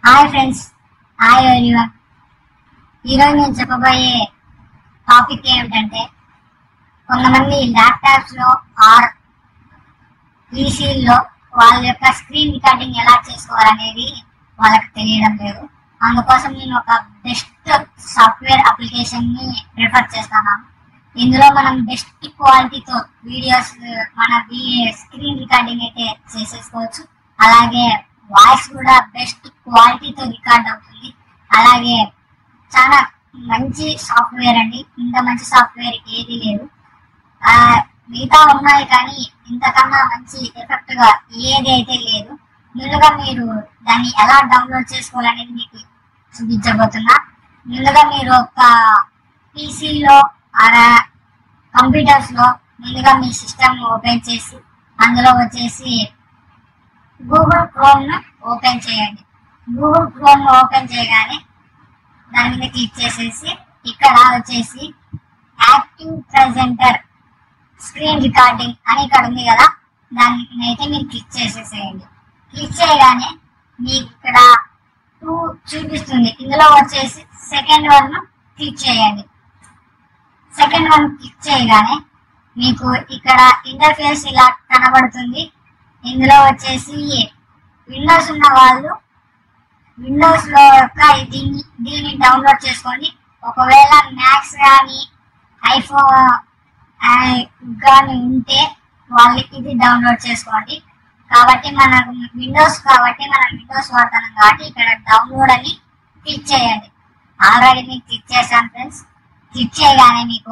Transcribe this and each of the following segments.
Hi friends hi everyone ఈరోజు నేను చెప్పబోయే టాపిక్ ఏమిటంటే కొంతమంది ల్యాప్టాప్స్ లో ఆర్ పీసీల్లో వాళ్ళ యొక్క స్క్రీన్ రికార్డింగ్ ఎలా చేసుకోవాలనేది వాళ్ళకి తెలియడం లేదు అందుకోసం నేను ఒక బెస్ట్ సాఫ్ట్వేర్ అప్లికేషన్ ని ప్రిఫర్ చేస్తాను ఇందులో మనం బెస్ట్ క్వాలిటీతో వీడియోస్ మన స్క్రీన్ రికార్డింగ్ అయితే చేసేసుకోవచ్చు అలాగే వాయిస్ కూడా బెస్ట్ క్వాలిటీతో రికార్డ్ అవుతుంది అలాగే చాలా మంచి సాఫ్ట్వేర్ అండి ఇంత మంచి సాఫ్ట్వేర్ ఏది లేదు ఆ, మిగతా ఉన్నాయి కానీ ఇంతకన్నా మంచి ఎఫెక్ట్ గా ఏది అయితే లేదు ముందుగా మీరు దాన్ని ఎలా డౌన్లోడ్ చేసుకోవాలనేది మీకు చూపించబోతున్నా ముందుగా మీరు ఒక పీసీలో కంప్యూటర్స్ లో ముందుగా మీ సిస్టమ్ ఓపెన్ చేసి అందులో వచ్చేసి గూగుల్ క్రోమ్ ను ఓపెన్ చేయండి గూగుల్ క్రోమ్ ను ఓపెన్ చేయగానే దాని మీద క్లిక్ చేసేసి ఇక్కడ వచ్చేసి యాక్టివ్ ప్రెజెంటర్ స్క్రీన్ రికార్డింగ్ అని ఇక్కడ ఉంది కదా దాన్ని అయితే మీరు క్లిక్ చేసేసేయండి క్లిక్ చేయగానే మీకు ఇక్కడ టూ చూపిస్తుంది ఇందులో వచ్చేసి సెకండ్ వన్ క్లిక్ చేయండి సెకండ్ వన్ క్లిక్ చేయగానే మీకు ఇక్కడ ఇంటర్ఫేస్ ఇలా కనబడుతుంది ఇందులో వచ్చేసి విండోస్ ఉన్న వాళ్ళు విండోస్ లో యొక్క దీన్ని దీన్ని డౌన్లోడ్ చేసుకోండి ఒకవేళ మ్యాక్స్ కానీ ఐఫోన్ కానీ ఉంటే వాళ్ళకి ఇది డౌన్లోడ్ చేసుకోండి కాబట్టి మన విండోస్ కాబట్టి మనం విండోస్ వాడుతున్నాం కాబట్టి ఇక్కడ డౌన్లోడ్ అని క్లిక్ చేయండి ఆల్రెడీ మీకు క్లిక్ చేశాను ఫ్రెండ్స్ క్లిక్ చేయగానే మీకు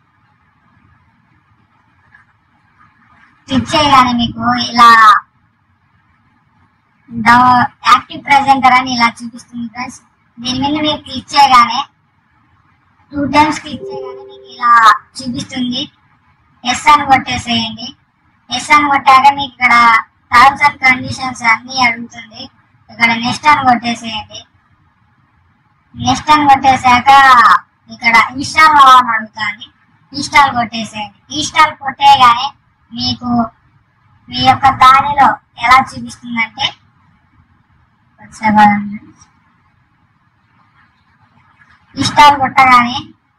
క్లిక్ చేయగానే మీకు ఇలా యాక్టివ్ ప్రెజెంటర్ అని ఇలా చూపిస్తుంది ఫ్రెండ్స్ దీని మీద మీరు క్లిక్ చేయగానే టూ టైమ్స్ క్లిక్ చేయగానే మీకు ఇలా చూపిస్తుంది ఎస్ అని కొట్టేసేయండి ఎస్ అని కొట్టాక మీకు ఇక్కడ టర్మ్స్ అండ్ కండిషన్స్ అన్ని అడుగుతుంది ఇక్కడ నెక్స్ట్ అని కొట్టేసేయండి నెక్స్ట్ అని కొట్టేసాక ఇక్కడ ఇన్స్టాల్ అని అడుగుతుంది ఇన్స్టాల్ కొట్టేసేయండి ఇన్స్టాల్ కొట్టేగానే మీకు మీ యొక్క దానిలో ఎలా చూపిస్తుందంటే ఇన్స్టాల్ కొట్టగానే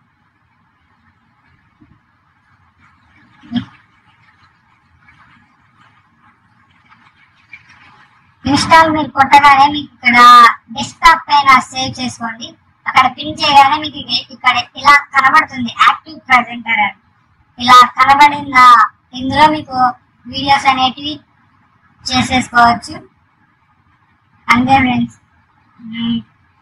ఇన్స్టాల్ మీరు కొట్టగానే మీకు ఇక్కడ డెస్క్టాప్ పైన సేవ్ చేసుకోండి అక్కడ పిన్ చేయగానే మీకు ఇ- ఇక్కడ ఇలా కనబడుతుంది యాక్టివ్ ప్రెజెంటర్ అని ఇలా కనబడిన ఇందులో మీకు వీడియోస్ అనేటివి చేసేసుకోవచ్చు అంతే ఫ్రెండ్స్ మ్మ్.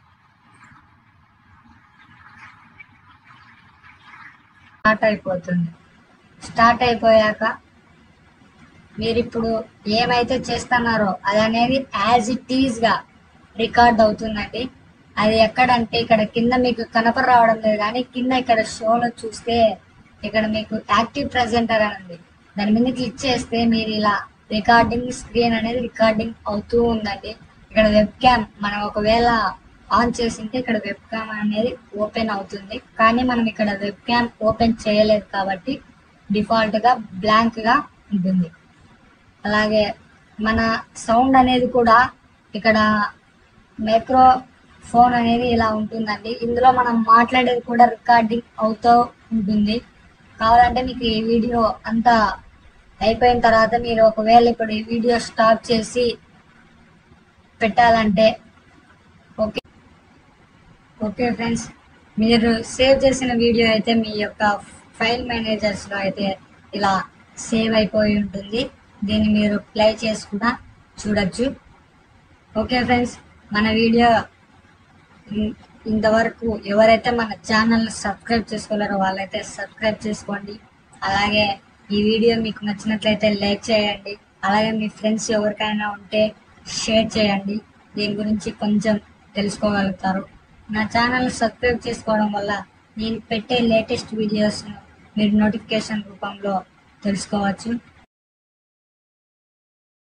స్టార్ట్ అయిపోతుంది స్టార్ట్ అయిపోయాక మీరు ఇప్పుడు ఏమైతే చేస్తున్నారో అది అనేది యాజ్ ఇట్ ఈజ్ గా రికార్డ్ అవుతుందండి అది ఎక్కడంటే ఇక్కడ కింద మీకు కనప రావడం లేదు కానీ కింద ఇక్కడ షోలో చూస్తే ఇక్కడ మీకు యాక్టివ్ ప్రెజెంటర్ అని ఉంది దాని మీద క్లిక్ చేస్తే మీరు ఇలా రికార్డింగ్ స్క్రీన్ అనేది రికార్డింగ్ అవుతూ ఉందండి ఇక్కడ వెబ్ క్యామ్ మనం ఒకవేళ ఆన్ చేసింటే ఇక్కడ వెబ్ క్యామ్ అనేది ఓపెన్ అవుతుంది కానీ మనం ఇక్కడ వెబ్ క్యామ్ ఓపెన్ చేయలేదు కాబట్టి డిఫాల్ట్ గా బ్లాంక్ గా ఉంటుంది అలాగే మన సౌండ్ అనేది కూడా ఇక్కడ మైక్రో ఫోన్ అనేది ఇలా ఉంటుందండి ఇందులో మనం మాట్లాడేది కూడా రికార్డింగ్ అవుతూ ఉంటుంది కావాలంటే మీకు ఈ వీడియో అంతా అయిపోయిన తర్వాత మీరు ఒకవేళ ఇప్పుడు ఈ వీడియో స్టాప్ చేసి పెట్టాలంటే ఓకే ఓకే ఫ్రెండ్స్ మీరు సేవ్ చేసిన వీడియో అయితే మీ యొక్క ఫైల్ మేనేజర్స్ లో అయితే ఇలా సేవ్ అయిపోయి ఉంటుంది దీన్ని మీరు ప్లే చేసి కూడా చూడొచ్చు ఓకే ఫ్రెండ్స్ మన వీడియో ఇన్- ఇంతవరకు ఎవరైతే మన ఛానల్ సబ్స్క్రైబ్ చేసుకోలేరో వాళ్ళైతే సబ్స్క్రైబ్ చేసుకోండి అలాగే ఈ వీడియో మీకు నచ్చినట్లయితే లైక్ చేయండి అలాగే మీ ఫ్రెండ్స్ ఎవరికైనా ఉంటే షేర్ చేయండి దీని గురించి కొంచెం తెలుసుకోగలుగుతారు నా ఛానల్ సబ్స్క్రైబ్ చేసుకోవడం వల్ల నేను పెట్టే లేటెస్ట్ వీడియోస్ మీరు నోటిఫికేషన్ రూపంలో తెలుసుకోవచ్చు